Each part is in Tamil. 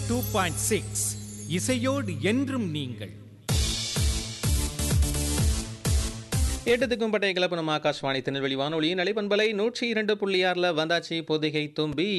டூ பாயிண்ட் சிக்ஸ் இசையோடு என்றும் நீங்கள் எட்டத்துக்கும் பட்டைய கிளப்பு நம்ம ஆகாஷ்வாணி திருநெல்வேலி வானொலியின் அலைப்பண்பலை நூற்றி இரண்டு புள்ளி ஆறில் வந்தாச்சு பொதிகை தும்பி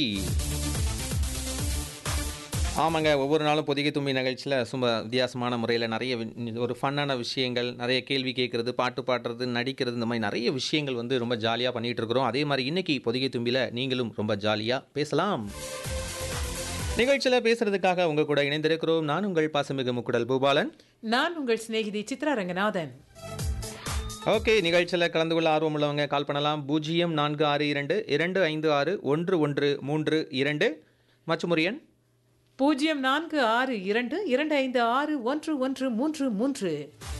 ஆமாங்க ஒவ்வொரு நாளும் பொதிகை தும்பி நிகழ்ச்சியில் சும்மா வித்தியாசமான முறையில் நிறைய வி- ஒரு ஃபன்னான விஷயங்கள் நிறைய கேள்வி கேட்குறது பாட்டு பாடுறது நடிக்கிறது இந்த மாதிரி நிறைய விஷயங்கள் வந்து ரொம்ப ஜாலியாக பண்ணிகிட்டு இருக்கிறோம் அதே மாதிரி இன்னைக்கு பொதிகை தும்பியில் நீங்களும் ரொம்ப ஜாலியாக பேசலாம் நிகழ்ச்சியில் பேசுறதுக்காக உங்கள் கூட இணைந்திருக்கிறோம் நான் உங்கள் பாசமிகு முக்குடல் பூபாலன் நான் உங்கள் சிநேகிதி சித்ரா ரங்கநாதன் ஓகே நிகழ்ச்சியில் கலந்து கொள்ள ஆர்வம் உள்ளவங்க கால் பண்ணலாம் பூஜ்ஜியம் நான்கு ஆறு இரண்டு இரண்டு ஐந்து ஆறு ஒன்று ஒன்று மூன்று இரண்டு மற்றும் ஒரு எண் பூஜ்ஜியம் நான்கு ஆறு இரண்டு இரண்டு ஐந்து ஆறு ஒன்று ஒன்று மூன்று மூன்று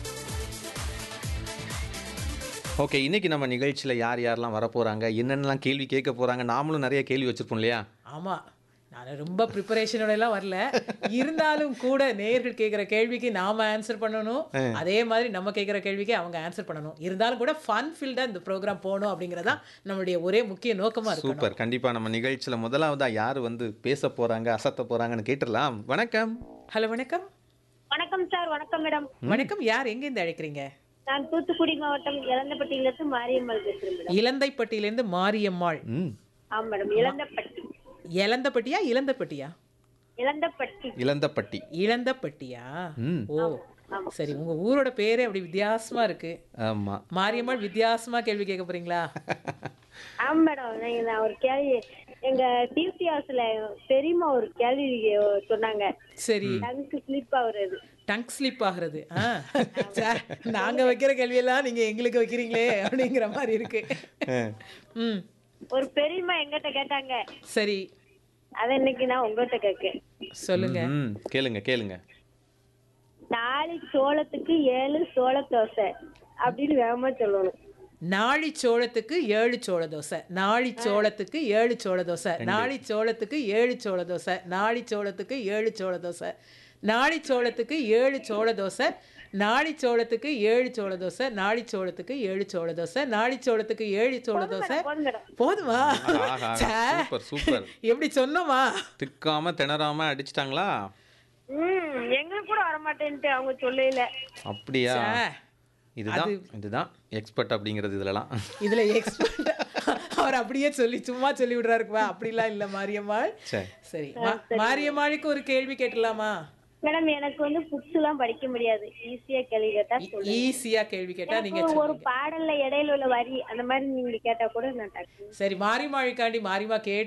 ஓகே இன்னைக்கு நம்ம நிகழ்ச்சியில் யார் யாரெல்லாம் வர போகிறாங்க என்னென்னலாம் கேள்வி கேட்க போகிறாங்க நாமளும் நிறைய கேள்வி வச்சுருப்போம் இல்லையா ஆமா நான் ரொம்ப ப்ரிப்பரேஷனோட எல்லாம் வரல இருந்தாலும் கூட நேயர்கள் கேட்குற கேள்விக்கு நாம ஆன்சர் பண்ணணும் அதே மாதிரி நம்ம கேட்குற கேள்விக்கு அவங்க ஆன்சர் பண்ணணும் இருந்தாலும் கூட ஃபன் ஃபீல்டாக இந்த ப்ரோக்ராம் போகணும் அப்படிங்கிறதா நம்மளுடைய ஒரே முக்கிய நோக்கமா இருக்கணும் சூப்பர் கண்டிப்பாக நம்ம நிகழ்ச்சியில் முதலாவதா யார் வந்து பேச போகிறாங்க அசத்த போகிறாங்கன்னு கேட்டுடலாம் வணக்கம் ஹலோ வணக்கம் வணக்கம் சார் வணக்கம் மேடம் வணக்கம் யார் எங்கேருந்து அழைக்கிறீங்க நான் தூத்துக்குடி மாவட்டம் இளந்தப்பட்டியிலிருந்து மாரியம்மாள் பேசுறேன் மேடம் இலந்தைப்பட்டியிலேருந்து மாரியம்மாள் ம் ஆமா மேடம் இளந்தப்பட்டி இலந்தப்பட்டியா இலந்தப்பட்டியா இளந்தப்பட்டி இளந்தப்பட்டி இளந்தப்பட்டியா ம் ஓ சரி உங்க ஊரோட பேரே அப்படி வித்தியாசமா இருக்கு ஆமாம் மாரியம்மாள் வித்தியாசமா கேள்வி கேட்க போறீங்களா ஆமா மேடம் நீங்க நான் ஒரு கேள்வி எங்க டியூசி ஹவுஸ்ல பெரியம்மா ஒரு கேள்வி சொன்னாங்க சரி டங்கு ஸ்லிப் ஆகுறது டங் ஸ்லிப் ஆகுறது ஆ சார் நாங்க வைக்கிற கேள்வியெல்லாம் நீங்க எங்களுக்கு வைக்கிறீங்களே அப்படிங்கிற மாதிரி இருக்கு ம் ஒரு பெரியம்மா எங்கிட்ட கேட்டாங்க சரி அத இன்னைக்கு நான் உங்ககிட்ட கேட்கேன் சொல்லுங்க ம் கேளுங்க கேளுங்க நாலு சோளத்துக்கு ஏழு சோள தோசை அப்படின்னு வேகமா சொல்லணும் நாழி சோளத்துக்கு ஏழு சோள தோசை நாழி சோளத்துக்கு ஏழு சோள தோசை நாழி சோளத்துக்கு ஏழு சோள தோசை நாழி சோளத்துக்கு ஏழு சோள தோசை நாழி சோளத்துக்கு ஏழு சோள தோசை நாழி சோளத்துக்கு ஏழு சோள தோசை நாழி சோளத்துக்கு ஏழு சோள தோசை நாழி சோளத்துக்கு ஏழு சோள தோசை போதும் மேடம் போதுமா ஆஹா, ச்சே. Super, super. எப்படி சொன்னோமா திக்காம திணறாம அடிச்சிட்டாங்களா ம் எங்களுக்கு கூட வரமாட்டேன்ட்டு அவங்க சொல்லல அப்படியா ச்சே. இதுதான் இதுதான் எக்ஸ்பர்ட் அப்படிங்கிறது இதுலலாம் இதுல எக்ஸ்பர்ட் அவர் அப்படியே சொல்லி சும்மா சொல்லி விடுறாருக்குவா அப்படிலாம் இல்ல மாரியம்மாள் சரி சரி மா- மாரியம்மாளுக்கு ஒரு கேள்வி கேட்டலாமா மேடம் எனக்கு வந்து புக்ஸ் எல்லாம் படிக்க முடியாது ஈஸியா கேள்வி கேட்டா சொல்லுங்க ஈஸியா கேள்வி கேட்டா நீங்க ஒரு சொல்லுங்க பாடல்ல இடையில உள்ள வரி அந்த மாதிரி நீங்க கேட்டா கூட நான் டக்குனு சரி மாரிமாழிக்காண்டி மாரிமா கேட்டு